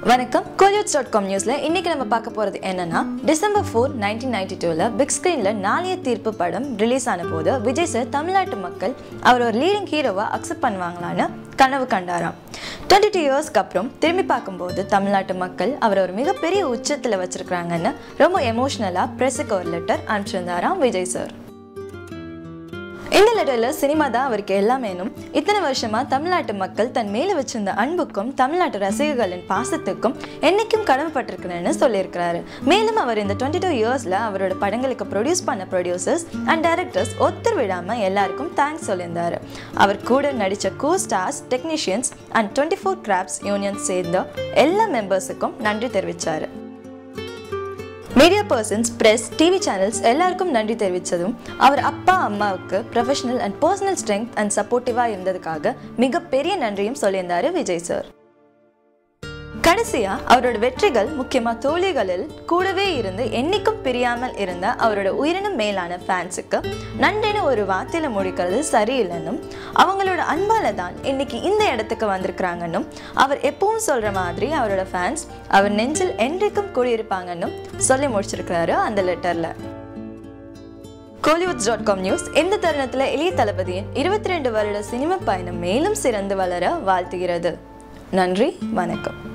வணக்கம் கோலிவுட்ஸ் dot com நியூஸில் இன்றைக்கி நம்ம பார்க்க போகிறது என்னன்னா டிசம்பர் ஃபோர் நைன்டீன் நைன்டி டூவில் பிக் ஸ்க்ரீனில் நாளைய தீர்ப்பு படம் ரிலீஸ் ஆன போது விஜய் சார் தமிழ்நாட்டு மக்கள் அவர் ஒரு லீடிங் ஹீரோவாக அக்செப்ட் பண்ணுவாங்களான்னு கனவு கண்டாராம் டுவெண்ட்டி டூ இயர்ஸ்க்கு அப்புறம் திரும்பி பார்க்கும்போது தமிழ்நாட்டு மக்கள் அவர் ஒரு மிகப்பெரிய உச்சத்தில் வச்சிருக்கிறாங்கன்னு ரொம்ப எமோஷ்னலாக ப்ரெஸ்ஸுக்கு ஒரு லெட்டர் அனுப்பிச்சிருந்தாராம் விஜய் சார் இந்த லெட்டரில் சினிமா தான் அவருக்கு எல்லாமேனும் இத்தனை வருஷமா தமிழ்நாட்டு மக்கள் தன் மேலே வச்சிருந்த அன்புக்கும் தமிழ்நாட்டு ரசிகர்களின் பாசத்துக்கும் என்னைக்கும் கடமைப்பட்டிருக்கிறேன்னு சொல்லியிருக்கிறாரு மேலும் அவர் இந்த டுவெண்ட்டி டூ இயர்ஸில் அவரோட படங்களுக்கு ப்ரொடியூஸ் பண்ண ப்ரொடியூசர்ஸ் அண்ட் டைரக்டர்ஸ் ஒத்தர் விடாமல் எல்லாருக்கும் தேங்க்ஸ் சொல்லியிருந்தாரு அவர் கூட நடித்த co stars technicians and twenty four crafts union சேர்ந்த எல்லா மெம்பர்ஸுக்கும் நன்றி தெரிவித்தார் media persons press TV channels எல்லாருக்கும் நன்றி தெரிவித்ததும் அவர் அப்பா அம்மாவுக்கு professional and personal strength and சப்போர்ட்டிவாக இருந்ததுக்காக மிகப்பெரிய நன்றியும் சொல்லியிருந்தாரு விஜய் சார் கடைசியா அவரோட வெற்றிகள் முக்கியமா தோழிகளில் கூடவே இருந்து என்னைக்கும் பிரியாமல் இருந்த அவரோட உயிரினும் மேலான ஃபேன்ஸுக்கு நன்றின்னு ஒரு வார்த்தையில முடிக்கிறது சரியில்லைன்னும் அவங்களோட அன்பால தான் இன்னைக்கு இந்த இடத்துக்கு வந்திருக்கிறாங்கன்னும் அவர் எப்பவும் சொல்ற மாதிரி அவரோட ஃபேன்ஸ் அவர் நெஞ்சில் என்றைக்கும் கூடியிருப்பாங்கன்னும் சொல்லி முடிச்சிருக்கிறாரு அந்த லெட்டர்ல கோலிவுட்ஸ் டாட் காம் நியூஸ் இந்த தருணத்தில் இளைய தளபதியின் இருபத்தி ரெண்டு வருட சினிமா பயணம் மேலும் சிறந்து வளர வாழ்த்துகிறது நன்றி வணக்கம்